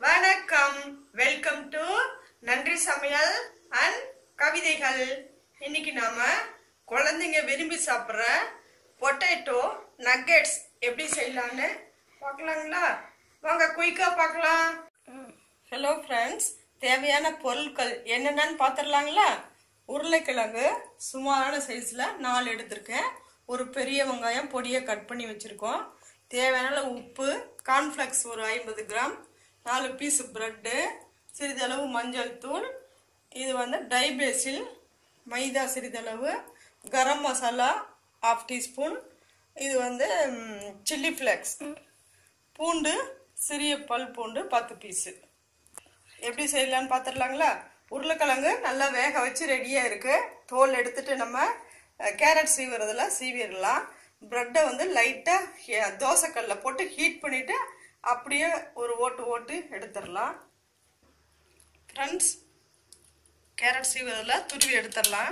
வணக்கம் welcome to நன்றி சமையல் அண்ட் கவிதைகள் இன்னைக்கு நாம குழந்தைங்க விரும்பி சாப்பிட்ற பொட்டேட்டோ நக்கெட்ஸ் எப்படி செய்யலான்னு பார்க்கலாங்களா வாங்க குயிக்கா பார்க்கலாம் ஹலோ ஃப்ரெண்ட்ஸ் தேவையான பொருட்கள் என்னென்னு பார்த்துடலாங்களா உருளைக்கிழங்கு சுமாரான சைஸில் நாலு எடுத்திருக்கேன் ஒரு பெரிய வெங்காயம் பொடியை கட் பண்ணி வச்சுருக்கோம் தேவையான அளவு உப்பு கார்ன்ஃப்ளெக்ஸ் ஒரு ஐம்பது கிராம் நாலு பீஸ் ப்ரெட்டு சிறிதளவு மஞ்சள் தூள் இது வந்து டைபேசில் மைதா சிறிதளவு கரம் மசாலா ஆஃப் டீஸ்பூன் இது வந்து சில்லி ஃப்ளேக்ஸ் பூண்டு சிறிய பல் பூண்டு பத்து பீஸு எப்படி செய்யலான்னு பார்த்துடலாங்களா உருளைக்கிழங்கு நல்லா வேக வச்சு ரெடியாக இருக்குது தோல் எடுத்துட்டு நம்ம அஹ், கேரட் சீவுறதுல சீவிடலாம் ப்ரெட்டை வந்து லைட்டாக தோசைக்கல்ல போட்டு ஹீட் பண்ணிவிட்டு அப்படியே ஒரு ஓட்டு ஓட்டு எடுத்துடலாம் ஃப்ரெண்ட்ஸ் கேரட் சீவுறதுல துருவி எடுத்துடலாம்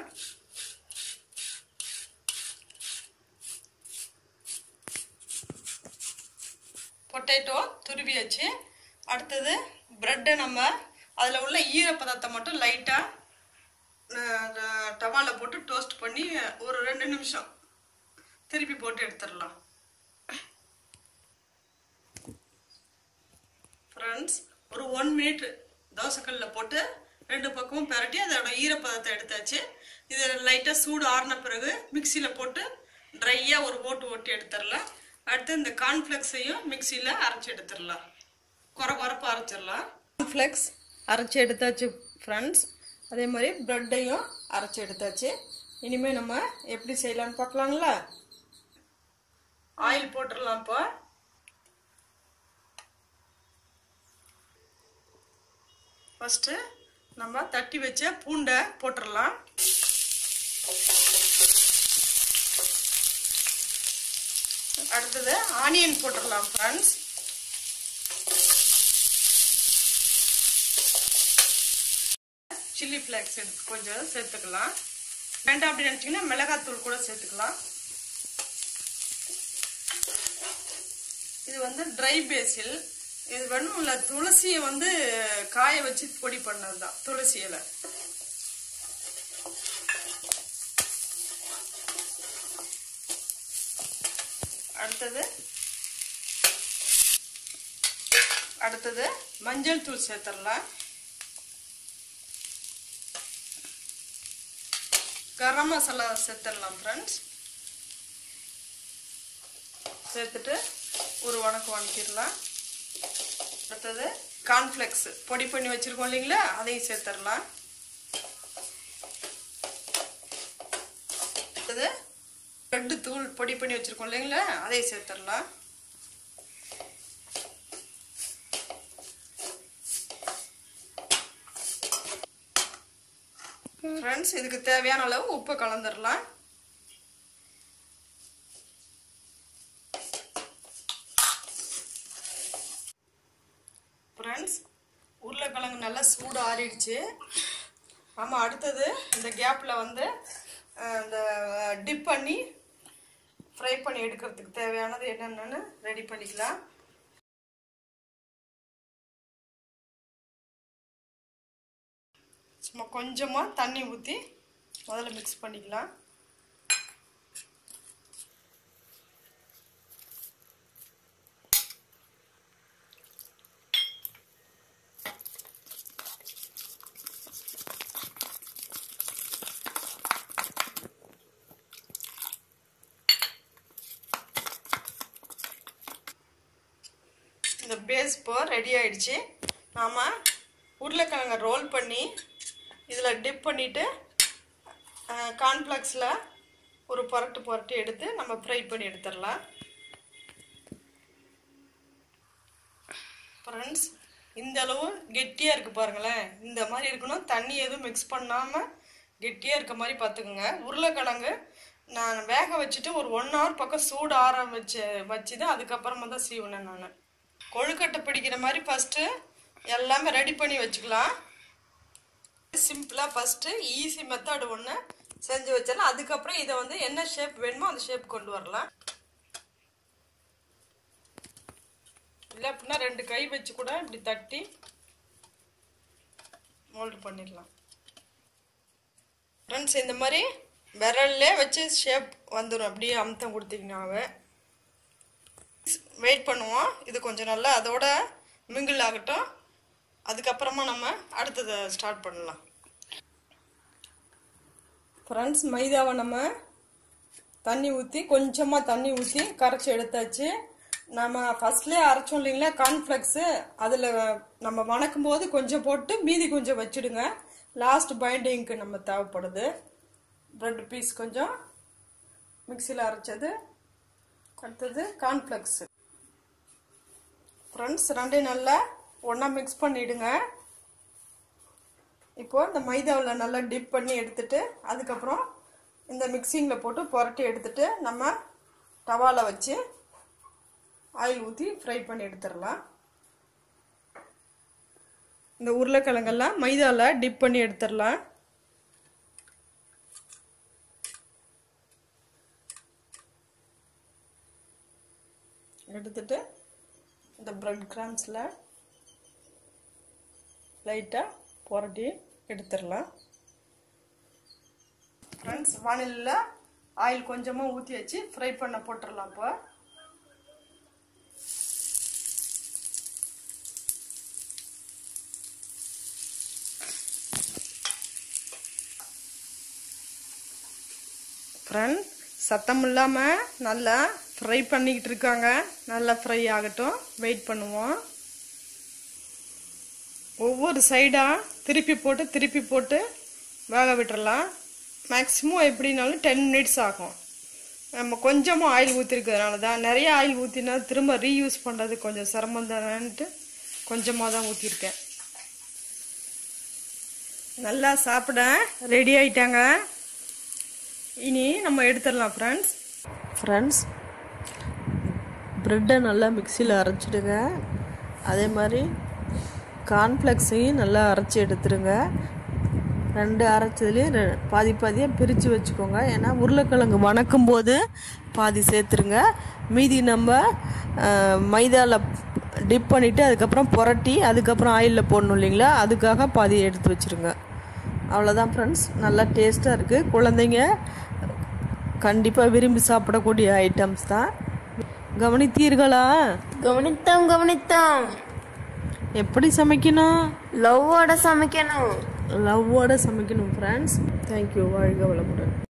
பொட்டேட்டோ துருவியாச்சு அடுத்தது ப்ரெட்டை நம்ம அதில் உள்ள ஈரப்பதத்தை மட்டும் லைட்டாக டவாவில் போட்டு டோஸ்ட் பண்ணி ஒரு ரெண்டு நிமிஷம் திருப்பி போட்டு எடுத்துடலாம் ஃப்ரெண்ட்ஸ் ஒரு ஒன் மினிட் தோசைக்கல்ல போட்டு ரெண்டு பக்கமும் பிரட்டி அதோட ஈரப்பதத்தை எடுத்தாச்சு இது லைட்டாக சூடு ஆறின பிறகு மிக்சியில் போட்டு ட்ரையாக ஒரு ஓட்டு ஓட்டி எடுத்துடலாம் அடுத்து இந்த கார்ன்ஃப்ளெக்ஸையும் மிக்சியில் அரைச்சி எடுத்துடலாம் குறை குறைப்பாக அரைச்சிடலாம் கார்ன்ஃப்ளெக்ஸ் அரைச்சி எடுத்தாச்சு ஃப்ரெண்ட்ஸ் அதே மாதிரி ப்ரெட்டையும் அரைச்சி எடுத்தாச்சு இனிமேல் நம்ம எப்படி செய்யலாம்னு பார்க்கலாங்களா ஆயில் போட்டுடலாம் இப்போ ஃபஸ்ட்டு நம்ம தட்டி வச்ச பூண்டை போட்டுடலாம் அடுத்தது ஆனியன் போட்டுடலாம் ஃப்ரெண்ட்ஸ் சில்லி ஃப்ளேக்ஸ் எடுத்து கொஞ்சம் சேர்த்துக்கலாம் வேண்டாம் அப்படின்னு நினச்சிங்கன்னா மிளகாத்தூள் கூட சேர்த்துக்கலாம் இது வந்து ட்ரை பேசில் இது வேணும் இல்லை துளசியை வந்து காய வச்சு பொடி பண்ணது தான் துளசி இலை அடுத்தது அடுத்தது மஞ்சள் தூள் சேர்த்துடலாம் கரம் மசாலா சேர்த்துடலாம் ஃப்ரெண்ட்ஸ் சேர்த்துட்டு ஒரு வணக்கு வணக்கிடலாம் அடுத்தது கார்ன்ஃப்ளெக்ஸ் பொடி பண்ணி வச்சுருக்கோம் இல்லைங்களா அதையும் சேர்த்துடலாம் அடுத்தது ரெண்டு தூள் பொடி பண்ணி வச்சுருக்கோம் இல்லைங்களா அதையும் சேர்த்துடலாம் ஃப்ரெண்ட்ஸ் இதுக்கு தேவையான அளவு உப்பு கலந்துடலாம் ஃப்ரெண்ட்ஸ் உருளைக்கிழங்கு நல்லா சூடு ஆறிடுச்சு ஆமாம் அடுத்தது இந்த கேப்பில் வந்து அஹ், இந்த டிப் பண்ணி ஃப்ரை பண்ணி எடுக்கிறதுக்கு தேவையானது என்னென்னு ரெடி பண்ணிக்கலாம் சும்மா கொஞ்சமாக தண்ணி ஊற்றி முதல்ல மிக்ஸ் பண்ணிக்கலாம் இந்த பேஸ் இப்போ ரெடி ஆயிடுச்சு நாம் உருளைக்கிழங்கை ரோல் பண்ணி இதில் டிப் பண்ணிவிட்டு கார்ன்ஃப்ளெக்ஸில் ஒரு புரட்டு புரட்டி எடுத்து நம்ம ஃப்ரை பண்ணி எடுத்துடலாம் ஃப்ரெண்ட்ஸ் இந்த அளவு கெட்டியாக இருக்குது பாருங்களேன் இந்த மாதிரி இருக்கணும் தண்ணி எதுவும் மிக்ஸ் பண்ணாமல் கெட்டியாக இருக்க மாதிரி பார்த்துக்குங்க உருளைக்கிழங்கு நான் வேக வச்சுட்டு ஒரு ஒன் ஹவர் பக்கம் சூடு ஆற வச்சு வச்சு தான் அதுக்கப்புறமா தான் சீவினேன் நான் கொழுக்கட்டை பிடிக்கிற மாதிரி ஃபஸ்ட்டு எல்லாமே ரெடி பண்ணி வச்சுக்கலாம் சிம்பிளாக ஃபஸ்ட்டு ஈஸி மெத்தட் ஒன்று செஞ்சு வச்சிடலாம் அதுக்கப்புறம் இதை வந்து என்ன ஷேப் வேணுமோ அந்த ஷேப் கொண்டு வரலாம் இல்லை அப்படின்னா ரெண்டு கை வச்சு கூட இப்படி தட்டி மோல்டு பண்ணிடலாம் ஃப்ரெண்ட்ஸ் இந்த மாதிரி விரல்லே வச்சு ஷேப் வந்துடும் அப்படியே அமுத்தம் கொடுத்தீங்கன்னாவே வெயிட் பண்ணுவோம் இது கொஞ்சம் நல்லா அதோட மிங்கிள் ஆகட்டும் அதுக்கப்புறமா நம்ம அடுத்ததை ஸ்டார்ட் பண்ணலாம் ஃப்ரெண்ட்ஸ் மைதாவை நம்ம தண்ணி ஊற்றி கொஞ்சமாக தண்ணி ஊற்றி கரைச்சி எடுத்தாச்சு நம்ம ஃபர்ஸ்ட்லேயே அரைச்சோம் இல்லைங்களா கார்ன்ஃப்ளெக்ஸு அதில் நம்ம வணக்கும் போது கொஞ்சம் போட்டு மீதி கொஞ்சம் வச்சுடுங்க லாஸ்ட் பைண்டிங்க்கு நம்ம தேவைப்படுது ரெண்டு பீஸ் கொஞ்சம் மிக்சியில் அரைச்சது அடுத்தது கார்ன்ஃப்ளெக்ஸு ஃப்ரெண்ட்ஸ் ரெண்டையும் நல்லா ஒன்றா மிக்ஸ் பண்ணிவிடுங்க இப்போ இந்த மைதாவில் நல்லா டிப் பண்ணி எடுத்துட்டு அதுக்கப்புறம் இந்த மிக்சிங்கில் போட்டு புரட்டி எடுத்துட்டு நம்ம டவாவில் வச்சு ஆயில் ஊற்றி ஃப்ரை பண்ணி எடுத்துடலாம் இந்த உருளைக்கிழங்கெல்லாம் மைதாவில் டிப் பண்ணி எடுத்துடலாம் எடுத்துட்டு இந்த ப்ரெட் கிராம்ஸில் லைட்டாக புரட்டி எடுத்துடலாம் ஃப்ரெண்ட்ஸ் வானிலையில் ஆயில் கொஞ்சமாக ஊற்றி வச்சு ஃப்ரை பண்ண போட்டுடலாம் இப்போ ஃப்ரெண்ட் சத்தம் இல்லாமல் நல்லா ஃப்ரை பண்ணிக்கிட்டு இருக்காங்க நல்லா ஃப்ரை ஆகட்டும் வெயிட் பண்ணுவோம் ஒவ்வொரு சைடாக திருப்பி போட்டு திருப்பி போட்டு வேக விட்டுறலாம் மேக்ஸிமம் எப்படினாலும் டென் மினிட்ஸ் ஆகும் நம்ம கொஞ்சமாக ஆயில் ஊற்றிருக்கிறதுனால தான் நிறைய ஆயில் ஊற்றினா திரும்ப ரீயூஸ் பண்ணுறது கொஞ்சம் சிரமம் தானேன்ட்டு கொஞ்சமாக தான் ஊற்றிருக்கேன் நல்லா சாப்பிட ரெடி ஆயிட்டாங்க இனி நம்ம எடுத்துடலாம் ஃப்ரெண்ட்ஸ் ஃப்ரெண்ட்ஸ் ப்ரெட்டை நல்லா மிக்சியில் அரைச்சிடுங்க அதே மாதிரி கார்ன்ஃப்ளெக்ஸையும் நல்லா அரைச்சி எடுத்துருங்க ரெண்டு அரைச்சதுலேயும் ரெ- பாதி பாதியாக பிரித்து வச்சுக்கோங்க ஏன்னா உருளைக்கிழங்கு வணக்கும் போது பாதி சேர்த்துருங்க மீதி நம்ம மைதாவில் டிப் பண்ணிவிட்டு அதுக்கப்புறம் புரட்டி அதுக்கப்புறம் ஆயிலில் போடணும் இல்லைங்களா அதுக்காக பாதி எடுத்து வச்சுருங்க அவ்வளோதான் ஃப்ரெண்ட்ஸ் நல்லா டேஸ்ட்டாக இருக்குது குழந்தைங்க கண்டிப்பாக விரும்பி சாப்பிடக்கூடிய ஐட்டம்ஸ் தான் கவனித்தீர்களா கவனித்தோம் கவனித்தோம் எப்படி சமைக்கணும் லவ்வோட சமைக்கணும் லவ்வோட சமைக்கணும் ஃப்ரெண்ட்ஸ் தேங்க்யூ வாழ்க வளமுடன்